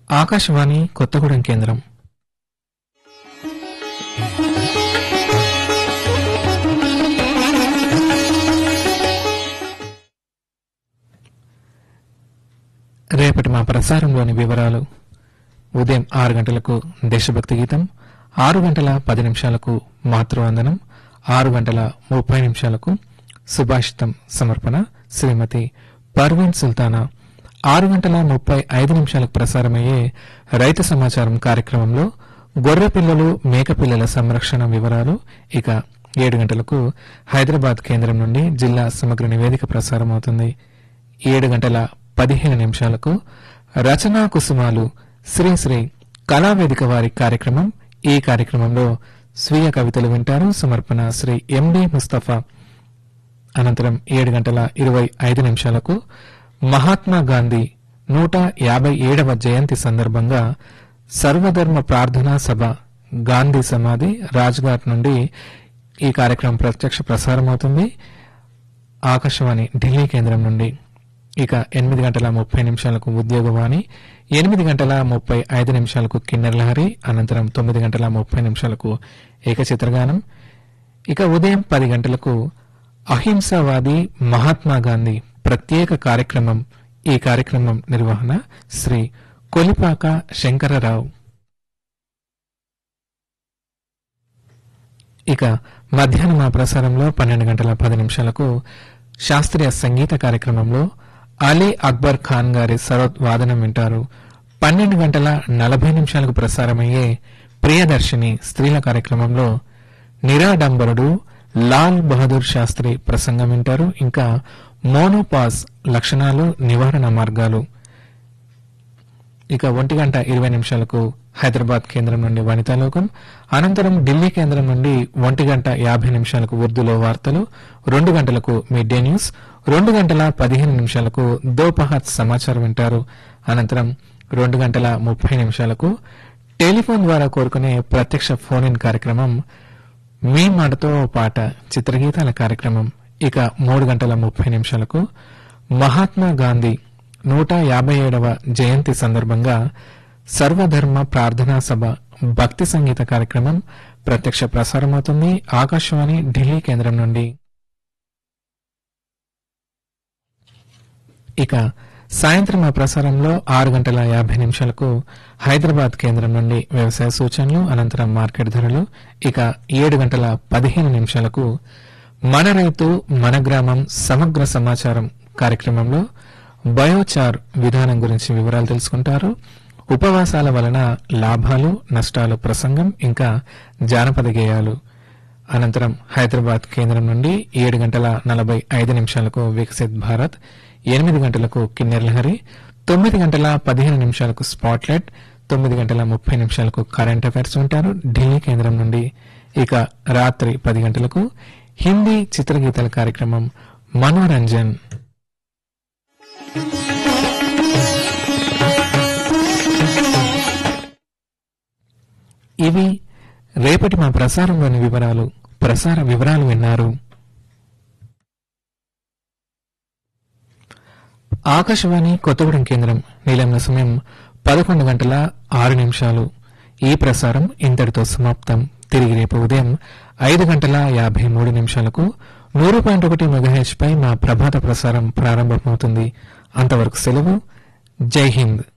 ఆకాశవాణి కొత్తగూడెం కేంద్రం రేపటి మా ప్రసారంలోని వివరాలు ఉదయం ఆరు గంటలకు దేశభక్తి గీతం ఆరు గంటల పది నిమిషాలకు మాతృవందనం ఆరు గంటల ముప్పై నిమిషాలకు సుభాషితం సమర్పణ శ్రీమతి పర్వీన్ సుల్తానా ఆరు గంటల ముప్పై ఐదు నిమిషాలకు ప్రసారమయ్యే రైతు సమాచారం కార్యక్రమంలో గొర్రె పిల్లలు మేక పిల్లల సంరక్షణ వివరాలు ఇక ఏడు గంటలకు హైదరాబాద్ కేంద్రం నుండి జిల్లా సమగ్ర నివేదిక ప్రసారం అవుతుంది ఏడు గంటల పదిహేను నిమిషాలకు రచనా కుసుమాలు శ్రీ శ్రీ కళావేదిక వారి కార్యక్రమం ఈ కార్యక్రమంలో స్వీయ కవితలు వింటారు సమర్పణ శ్రీ ఎండి ముస్తఫా అనంతరం ఏడు గంటల ఇరవై ఐదు నిమిషాలకు మహాత్మా గాంధీ నూట యాభై ఏడవ జయంతి సందర్భంగా సర్వధర్మ ప్రార్థనా సభ గాంధీ సమాధి రాజ్ఘాట్ నుండి ఈ కార్యక్రమం ప్రత్యక్ష ప్రసారం అవుతుంది ఆకాశవాణి ఢిల్లీ కేంద్రం నుండి ఇక ఎనిమిది గంటల ముప్పై నిమిషాలకు ఉద్యోగవాణి ఎనిమిది గంటల ముప్పై ఐదు నిమిషాలకు కిన్నెర్ లహరి అనంతరం తొమ్మిది గంటల ముప్పై నిమిషాలకు ఏకచిత్రగానం ఇక ఉదయం పది గంటలకు అహింసావాది మహాత్మా గాంధీ ప్రత్యేక కార్యక్రమం ఈ కార్యక్రమం నిర్వహణ శ్రీ కొలిపాక శంకరరావు ఇక మధ్యాహ్నం ఆ ప్రసారంలో పన్నెండు గంటల పది నిమిషాలకు శాస్త్రీయ సంగీత కార్యక్రమంలో అలీ అక్బర్ ఖాన్ గారి సరోద్ వాదనం వింటారు పన్నెండు గంటల నలభై నిమిషాలకు ప్రసారమయ్యే ప్రియదర్శిని స్త్రీల కార్యక్రమంలో నిరాడంబరుడు లాల్ బహదూర్ శాస్త్రి ప్రసంగం వింటారు ఇంకా మోనోపాస్ లక్షణాలు నివారణ మార్గాలు ఇక ఒంటి గంట ఇరవై నిమిషాలకు హైదరాబాద్ కేంద్రం నుండి వనితాలోకం అనంతరం ఢిల్లీ కేంద్రం నుండి ఒంటి గంట యాభై నిమిషాలకు ఉర్దూలో వార్తలు రెండు గంటలకు మిడ్ డే న్యూస్ రెండు గంటల పదిహేను నిమిషాలకు దోపహత్ సమాచారం వింటారు అనంతరం రెండు గంటల ముప్పై నిమిషాలకు టెలిఫోన్ ద్వారా కోరుకునే ప్రత్యక్ష ఫోన్ ఇన్ కార్యక్రమం మీ మాటతో ఓ పాట చిత్రగీతాల కార్యక్రమం ఇక మూడు గంటల ముప్పై నిమిషాలకు మహాత్మా గాంధీ నూట యాభై ఏడవ జయంతి సందర్భంగా సర్వధర్మ ప్రార్థనా సభ భక్తి సంగీత కార్యక్రమం ప్రత్యక్ష ప్రసారమవుతుంది ఆకాశవాణి ఢిల్లీ కేంద్రం నుండి ఇక సాయంత్రం ఆ ప్రసారంలో ఆరు గంటల యాభై నిమిషాలకు హైదరాబాద్ కేంద్రం నుండి వ్యవసాయ సూచనలు అనంతరం మార్కెట్ ధరలు ఇక ఏడు గంటల పదిహేను నిమిషాలకు మన రైతు మన గ్రామం సమగ్ర సమాచారం కార్యక్రమంలో బయోచార్ విధానం గురించి వివరాలు తెలుసుకుంటారు ఉపవాసాల వలన లాభాలు నష్టాలు ప్రసంగం ఇంకా జానపద గేయాలు అనంతరం హైదరాబాద్ కేంద్రం నుండి ఏడు గంటల నలభై ఐదు నిమిషాలకు వికసిత్ భారత్ ఎనిమిది గంటలకు కిన్నెర్ లహరి తొమ్మిది గంటల పదిహేను నిమిషాలకు స్పాట్లైట్ తొమ్మిది గంటల ముప్పై నిమిషాలకు కరెంట్ అఫైర్స్ ఉంటారు ఢిల్లీ కేంద్రం నుండి ఇక రాత్రి పది గంటలకు హిందీ చిత్రగీతాల కార్యక్రమం మనోరంజన్ ఇవి రేపటి మా ప్రసారంలోని వివరాలు ప్రసార వివరాలు విన్నారు ఆకాశవాణి కొత్తగూడెం కేంద్రం నీలమ్న సమయం పదకొండు గంటల ఆరు నిమిషాలు ఈ ప్రసారం ఇంతటితో సమాప్తం తిరిగి రేపు ఉదయం ఐదు గంటల యాభై మూడు నిమిషాలకు నూరు పాయింట్ ఒకటి మెగాహెచ్ పై మా ప్రభాత ప్రసారం ప్రారంభమవుతుంది అంతవరకు సెలవు జై హింద్